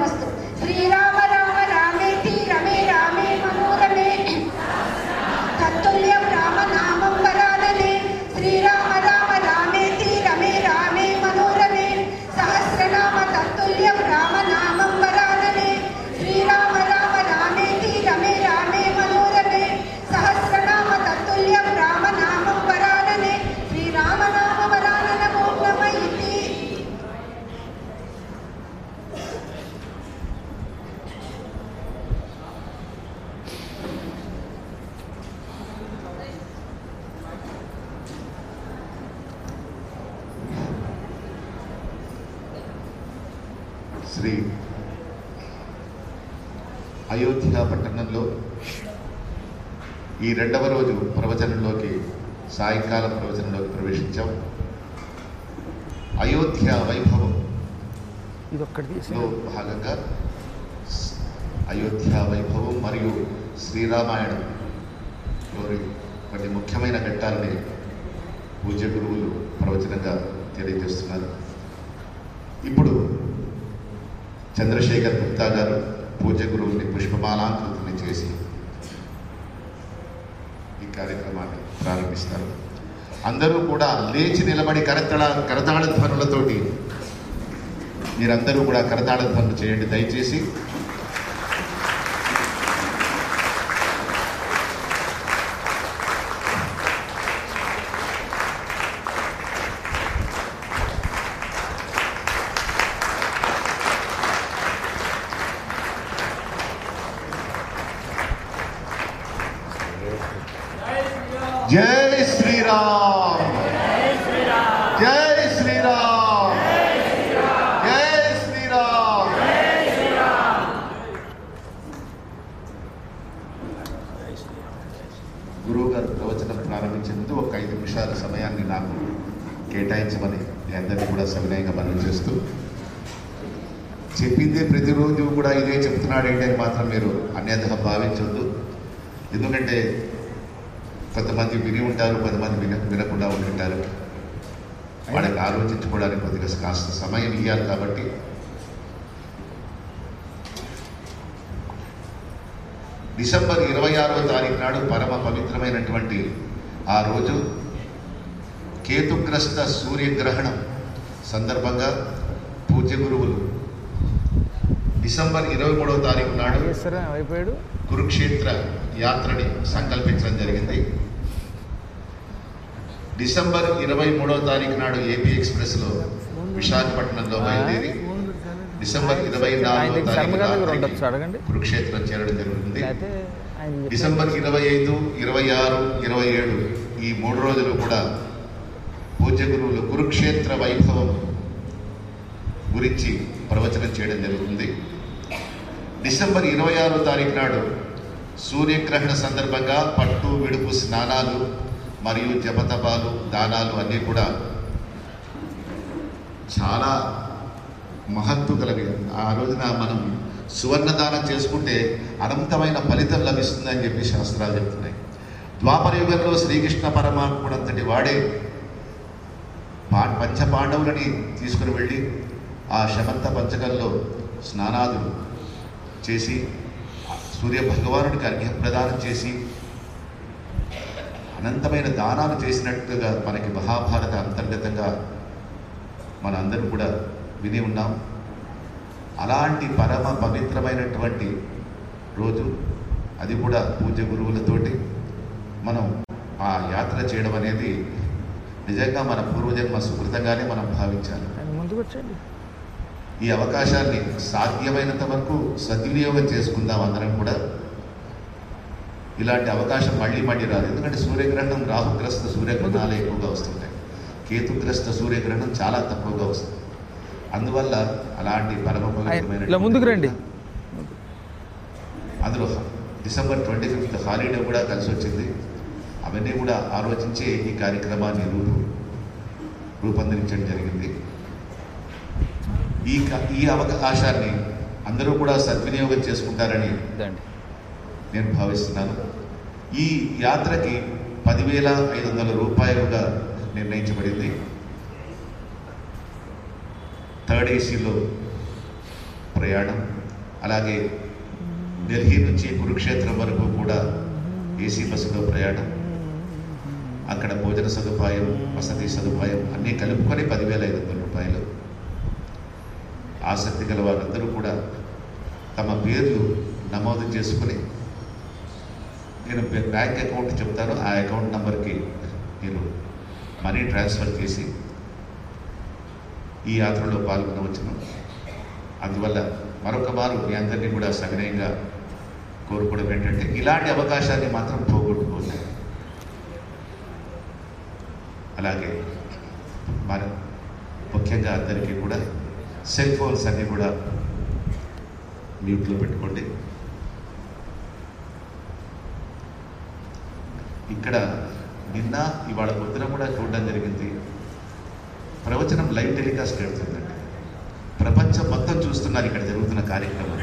నమస్తు శ్రీరామ రామ రామేతి రమే రామే మనోరమే తత్తుల్యం రామ నామం వరాననే శ్రీరామ రామ రామేతి రమే రామే మనోరమే సహస్రనామ తత్తుల్యం రామ నామం వరాననే శ్రీరామ రామ రామేతి రమే రామే మనోరమే సహస్రనామ తత్తుల్యం రామ నామం వరాననే శ్రీరామ నామ వరానన ఓం నమ ఇతి శ్రీ అయోధ్య పట్టణంలో ఈ రెండవ రోజు ప్రవచనంలోకి సాయంకాలం ప్రవచనంలోకి ప్రవేశించాం అయోధ్య వైభవం ఇది ఒక్కటి తీసి లో భాగంగా స్- అయోధ్య వైభవం మరియు శ్రీరామాయణం లోని కొన్ని ముఖ్యమైన ఘట్టాలని పూజ్య గురువులు ప్రవచనంగా తెలియజేస్తున్నారు ఇప్పుడు చంద్రశేఖర్ గుప్తా గారు పూజ్య గురువుని పుష్పమాలాంకృతిని చేసి ఈ కార్యక్రమాన్ని ప్రారంభిస్తారు అందరూ కూడా లేచి నిలబడి కరతళ కరతాళ ధ్వనులతోటి మీరందరూ కూడా కరతాళ ధ్వనులు చేయండి దయచేసి జై శ్రీరామ్ జై శ్రీరామ్ జై శ్రీరామ్ గురువు గారు ప్రవచనం ప్రారంభించేందుకు ఒక ఐదు నిమిషాల సమయాన్ని నాకు కేటాయించమని మీ అందరినీ కూడా సవినయంగా మనం చేస్తూ చెప్పిందే ప్రతిరోజు కూడా ఇదే చెప్తున్నాడు ఏంటి అని మాత్రం మీరు అన్యథ భావించొద్దు ఎందుకంటే కొంతమంది విని ఉంటారు కొంతమంది విన వినకుండా ఉంటుంటారు వాళ్ళకి ఆలోచించుకోవడానికి కొద్దిగా కాస్త సమయం ఇవ్వాలి కాబట్టి డిసెంబర్ ఇరవై ఆరవ తారీఖు నాడు పరమ పవిత్రమైనటువంటి ఆ రోజు కేతుగ్రస్త సూర్యగ్రహణం సందర్భంగా పూజ్య గురువులు డిసెంబర్ ఇరవై మూడవ తారీఖు నాడు చేస్తారా అయిపోయాడు కురుక్షేత్ర యాత్రని సంకల్పించడం జరిగింది డిసెంబర్ ఇరవై మూడవ తారీఖు నాడు ఏపీ ఎక్స్ప్రెస్లో విశాఖపట్నంలో బయలుదేరి డిసెంబర్ ఇరవై నాలుగో ఆయనకి తారీఖు శర్మ గారి దగ్గర రాత్రికి ఉండొచ్చు అడగండి కురుక్షేత్రం చేరడం జరుగుతుంది లేకపోతే ఆయన చెప్పారు. డిసెంబర్ ఇరవై ఐదు ఇరవై ఆరు ఇరవై ఏడు ఈ మూడు రోజులు కూడా పూజ్య గురువులు కురుక్షేత్ర వైభవం గురించి ప్రవచనం చేయడం జరుగుతుంది డిసెంబర్ ఇరవై ఆరో తారీఖు నాడు సూర్యగ్రహణ సందర్భంగా పట్టు విడుపు స్నానాలు మరియు జపతపాలు దానాలు అన్నీ కూడా చాలా మహత్వ కలిగి ఆ రోజున మనం సువర్ణ దానం చేసుకుంటే అనంతమైన ఫలితం లభిస్తుందని చెప్పి శాస్త్రాలు చెప్తున్నాయి ద్వాపర యుగంలో శ్రీకృష్ణ పరమాత్ముడు అంతటి వాడే పా పంచ పాండవులని తీసుకుని వెళ్ళి ఆ శమంత పంచకంలో స్నానాదులు చేసి సూర్య భగవానుడికి అర్ఘ్యం ప్రదానం చేసి అనంతమైన దానాలు చేసినట్టుగా మనకి మహాభారత అంతర్గతంగా మనందరం కూడా విని ఉన్నాం అలాంటి పరమ పవిత్రమైనటువంటి రోజు అది కూడా పూజ్య గురువులతోటి మనం ఆ యాత్ర చేయడం అనేది నిజంగా మన పూర్వజన్మ సుకృతంగానే మనం భావించాలి ఆయన ముందుకు వచ్చేయండి ఈ అవకాశాన్ని సాధ్యమైనంత వరకు సద్వినియోగం చేసుకుందాం అందరం కూడా ఇలాంటి అవకాశం మళ్ళీ మళ్ళీ రాదు ఎందుకంటే సూర్యగ్రహణం రాహుగ్రస్త సూర్యగ్రహణాలు ఎక్కువగా వస్తుంటాయి కేతుగ్రస్త సూర్యగ్రహణం చాలా తక్కువగా వస్తుంది అందువల్ల అలాంటి పరమ ఆయన ఇలా ముందుకు రండి అందులో డిసెంబర్ ట్వంటీ ఫిఫ్త్ హాలిడే కూడా కలిసి వచ్చింది అవన్నీ కూడా ఆలోచించే ఈ కార్యక్రమాన్ని రూపు రూపొందించడం జరిగింది ఈ క- ఈ అవకాశాన్ని అందరూ కూడా సద్వినియోగం చేసుకుంటారని ఇదండి నేను భావిస్తున్నాను ఈ యాత్రకి పదివేల ఐదు వందల రూపాయలుగా నిర్ణయించబడింది థర్డ్ ఏసీలో ప్రయాణం అలాగే ఢిల్లీ నుంచి కురుక్షేత్రం వరకు కూడా ఏసీ బస్సులో ప్రయాణం అక్కడ భోజన సదుపాయం వసతి సదుపాయం అన్నీ కలుపుకొని పదివేల ఐదు వందల రూపాయలు ఆసక్తి గల వారందరూ కూడా తమ పేర్లు నమోదు చేసుకుని నేను బ్యా- బ్యాంక్ అకౌంట్ చెప్తాను ఆ అకౌంట్ నంబర్కి మీరు మనీ ట్రాన్స్ఫర్ చేసి ఈ యాత్రలో పాల్గొనవచ్చును అందువల్ల మరొక మారు మీ అందరినీ కూడా సవినయంగా కోరుకోవడం ఏంటంటే ఇలాంటి అవకాశాన్ని మాత్రం పోగొట్టుకోలేదు అలాగే మన ముఖ్యంగా అందరికీ కూడా సెల్ ఫోన్స్ అన్నీ కూడా మ్యూట్లో పెట్టుకోండి ఇక్కడ నిన్న ఇవాళ పొద్దున కూడా చూడడం జరిగింది ప్రవచనం లైవ్ టెలికాస్ట్ పెడుతుందండి ప్రపంచం మొత్తం చూస్తున్నారు ఇక్కడ జరుగుతున్న కార్యక్రమం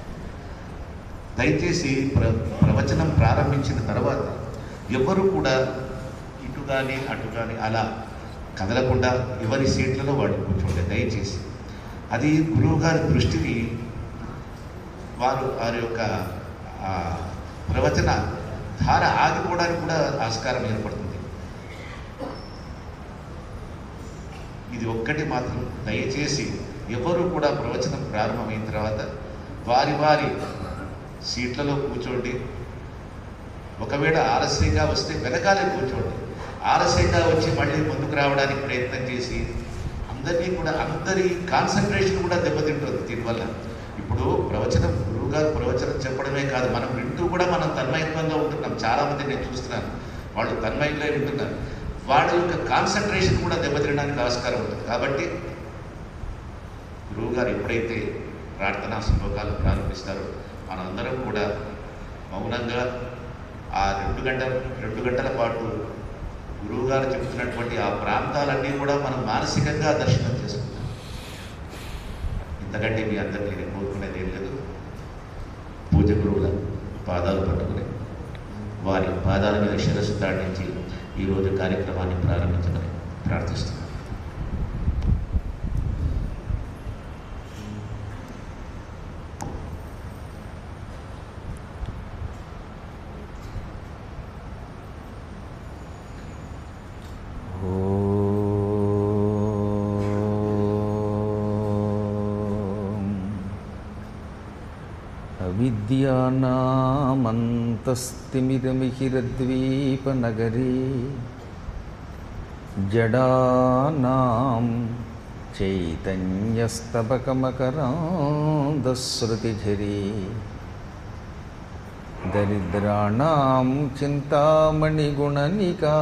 దయచేసి ప్ర ప్రవచనం ప్రారంభించిన తర్వాత ఎవ్వరూ కూడా ఇటు కానీ అటు కానీ అలా కదలకుండా ఎవరి సీట్లలో వాడు కూర్చోండి దయచేసి అది గురువు గారి దృష్టిని వారు వారి యొక్క ఆ, ప్రవచన ధార ఆగిపోవడానికి కూడా ఆస్కారం ఏర్పడుతుంది ఇది ఒక్కటి మాత్రం దయచేసి ఎవరు కూడా ప్రవచనం ప్రారంభమైన తర్వాత వారి వారి సీట్లలో కూర్చోండి ఒకవేళ ఆలస్యంగా వస్తే వెనకాలే కూర్చోండి ఆలస్యంగా వచ్చి మళ్ళీ ముందుకు రావడానికి ప్రయత్నం చేసి అందరినీ కూడా అందరి కాన్సన్ట్రేషన్ కూడా దెబ్బతింటుంది దీనివల్ల ఇప్పుడు ప్రవచనం గురువుగారు ప్రవచనం చెప్పడమే కాదు మనం వింటూ కూడా మనం తన్మయత్వంగా ఉంటున్నాం చాలా మంది నేను చూస్తున్నాను వాళ్ళు తన్మయంలో వింటున్నారు వాళ్ళ యొక్క కాన్సన్ట్రేషన్ కూడా దెబ్బతినడానికి ఆస్కారం ఉంటుంది కాబట్టి గురువుగారు ఎప్పుడైతే ప్రార్థనా శ్లోకాలు ప్రారంభిస్తారో మనందరం కూడా మౌనంగా ఆ రెండు గంటల రెండు గంటల పాటు గురువుగారు చెబుతున్నటువంటి ఆ ప్రాంతాలన్నీ కూడా మనం మానసికంగా దర్శనం చేసుకుంటాం ఇంతకంటే మీ అందరికీ నేను కోరుకునేది ఏం లేదు పూజ గురువుల పాదాలు పట్టుకుని వారి పాదాల మీద శిరస్సు తాడించి ఈరోజు కార్యక్రమాన్ని ప్రారంభించమని ప్రార్థిస్తున్నాను ఓం. అవిద్యానామంతస్తిమిరమిహిరద్వీపనగరీ జడానాం చైతన్యస్తబకమకరాంధశ్రుతిఝరీ దరిద్రాణం చింతామణిగుణనికా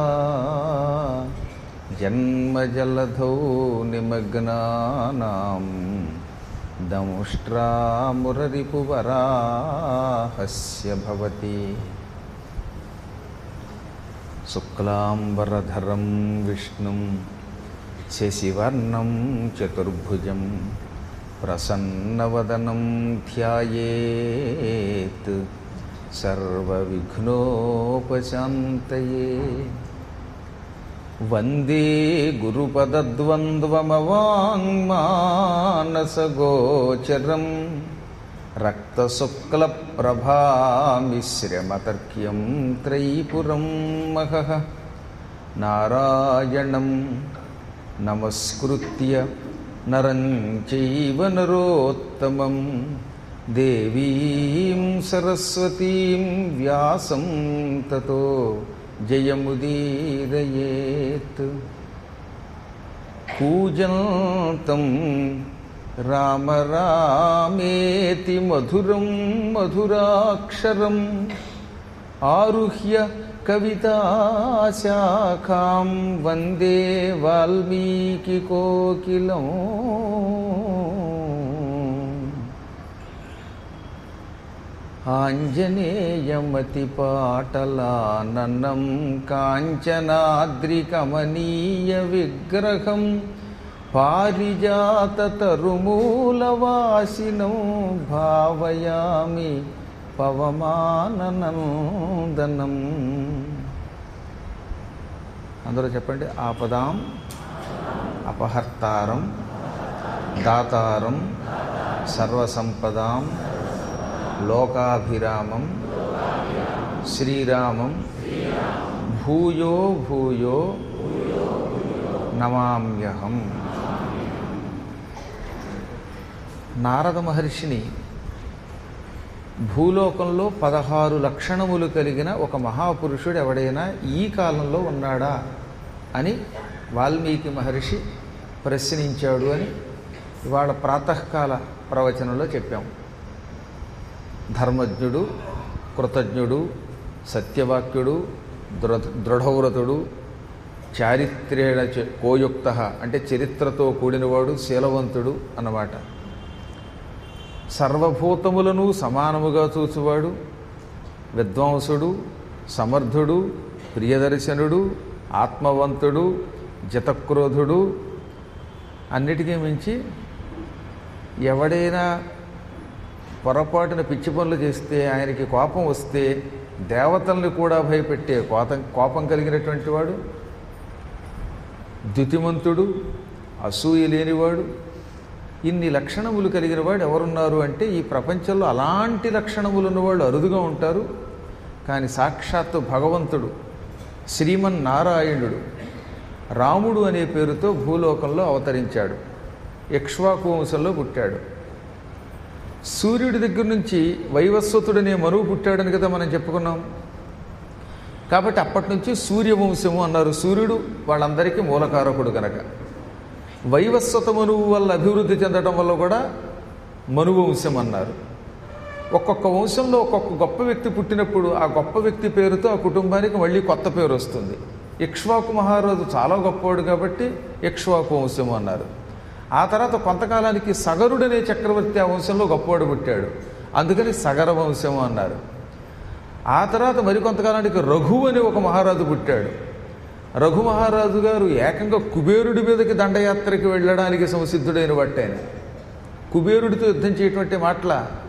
జన్మజలధౌ నిమగ్నానాం దంష్ట్రామురరిపువరాహస్య భవతి శుక్లాంబరధరం విష్ణుం శశివర్ణం చతుర్భుజం ప్రసన్నవదనం ధ్యాయేత్ సర్వవిఘ్నోపశాంతయే వందే గురుపదద్వంద్వమవాङ्మానసగోచరం రక్తశుక్లప్రభామిశ్రమతర్క్యం త్రైపురం మహః నారాయణం నమస్కృత్య నరం చైవ నరోత్తమం దేవీం సరస్వతీం వ్యాసం తతో జయముదీరయేత్ కూజంతం రామ రామేతి మధురం మధురాక్షరం ఆరుహ్య కవితాశాఖాం వందే వాల్మీకికోకిలం ఆంజనేయమతిపాటలాననం కాంచనాద్రికమనీయ విగ్రహం పారిజాతతరుమూలవాసినం భావయామి పవమాననందనం అందరూ చెప్పండి ఆపదాం అపహర్తారం దాతారం సర్వసంపదాం లోకాభిరామం శ్రీరామం భూయో భూయో నమామ్యహం నారద మహర్షిని భూలోకంలో పదహారు లక్షణములు కలిగిన ఒక మహాపురుషుడు ఎవడైనా ఈ కాలంలో ఉన్నాడా అని వాల్మీకి మహర్షి ప్రశ్నించాడు అని ఇవాళ ప్రాతకాల ప్రవచనంలో చెప్పాం ధర్మజ్ఞుడు కృతజ్ఞుడు సత్యవాక్యుడు దృఢ దృఢవ్రతుడు చారిత్రేణ చ- కోయుక్త అంటే చరిత్రతో కూడినవాడు శీలవంతుడు అన్నమాట సర్వభూతములను సమానముగా చూచువాడు విద్వాంసుడు సమర్థుడు ప్రియదర్శనుడు ఆత్మవంతుడు జతక్రోధుడు అన్నిటికీ మించి ఎవడైనా పొరపాటున పిచ్చి పనులు చేస్తే ఆయనకి కోపం వస్తే దేవతల్ని కూడా భయపెట్టే కోపం కోపం కలిగినటువంటి వాడు ద్యుతిమంతుడు అసూయ లేనివాడు ఇన్ని లక్షణములు కలిగిన వాడు ఎవరున్నారు అంటే ఈ ప్రపంచంలో అలాంటి లక్షణములు ఉన్నవాళ్ళు అరుదుగా ఉంటారు కానీ సాక్షాత్తు భగవంతుడు శ్రీమన్నారాయణుడు రాముడు అనే పేరుతో భూలోకంలో అవతరించాడు ఇక్ష్వాకు వంశంలో పుట్టాడు సూర్యుడి దగ్గర నుంచి వైవస్వతుడనే మనువు పుట్టాడని కదా మనం చెప్పుకున్నాం కాబట్టి అప్పటి నుంచి సూర్యవంశము అన్నారు సూర్యుడు వాళ్ళందరికీ మూలకారకుడు కనుక వైవస్వత మనువు వల్ల అభివృద్ధి చెందడం వల్ల కూడా మనువంశం అన్నారు ఒక్కొక్క వంశంలో ఒక్కొక్క గొప్ప వ్యక్తి పుట్టినప్పుడు ఆ గొప్ప వ్యక్తి పేరుతో ఆ కుటుంబానికి మళ్ళీ కొత్త పేరు వస్తుంది ఇక్ష్వాకు మహారాజు చాలా గొప్పవాడు కాబట్టి ఇక్ష్వాకు వంశం అన్నారు ఆ తర్వాత కొంతకాలానికి సగరుడనే చక్రవర్తి ఆ వంశంలో గొప్పవాడు పుట్టాడు అందుకని సగర వంశం అన్నారు ఆ తర్వాత మరికొంతకాలానికి రఘు అని ఒక మహారాజు పుట్టాడు రఘు మహారాజు గారు ఏకంగా కుబేరుడి మీదకి దండయాత్రకి వెళ్ళడానికి సంసిద్ధుడైన వాటైన కుబేరుడితో యుద్ధం చేయటువంటి మాటల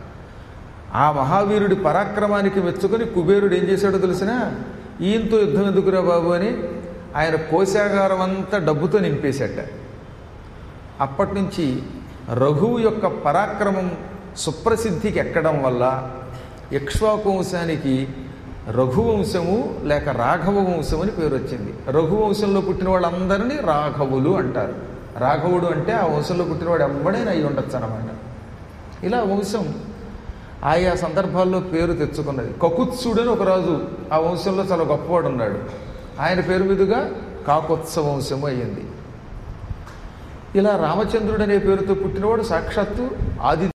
ఆ మహావీరుడి పరాక్రమానికి మెచ్చుకొని కుబేరుడు ఏం చేశాడో తెలిసిన ఈయంతో యుద్ధం ఎందుకురా బాబు అని ఆయన కోశాగారం అంతా డబ్బుతో నింపేశాట అప్పటి నుంచి రఘువు యొక్క పరాక్రమం సుప్రసిద్ధికి ఎక్కడం వల్ల ఇక్ష్వాకు వంశానికి రఘువంశము లేక రాఘవ వంశం అని పేరు వచ్చింది రఘువంశంలో పుట్టిన వాళ్ళందరినీ రాఘవులు అంటారు రాఘవుడు అంటే ఆ వంశంలో పుట్టినవాడు ఎవ్వడైనా అయి ఉండొచ్చు అనమాట ఇలా వంశం ఆయా సందర్భాల్లో పేరు తెచ్చుకున్నది కకుత్సుడు అని ఒక రాజు ఆ వంశంలో చాలా గొప్పవాడు ఉన్నాడు ఆయన పేరు మీదుగా కాకుత్స వంశము అయ్యింది ఇలా రామచంద్రుడు అనే పేరుతో పుట్టినవాడు సాక్షాత్తు ఆది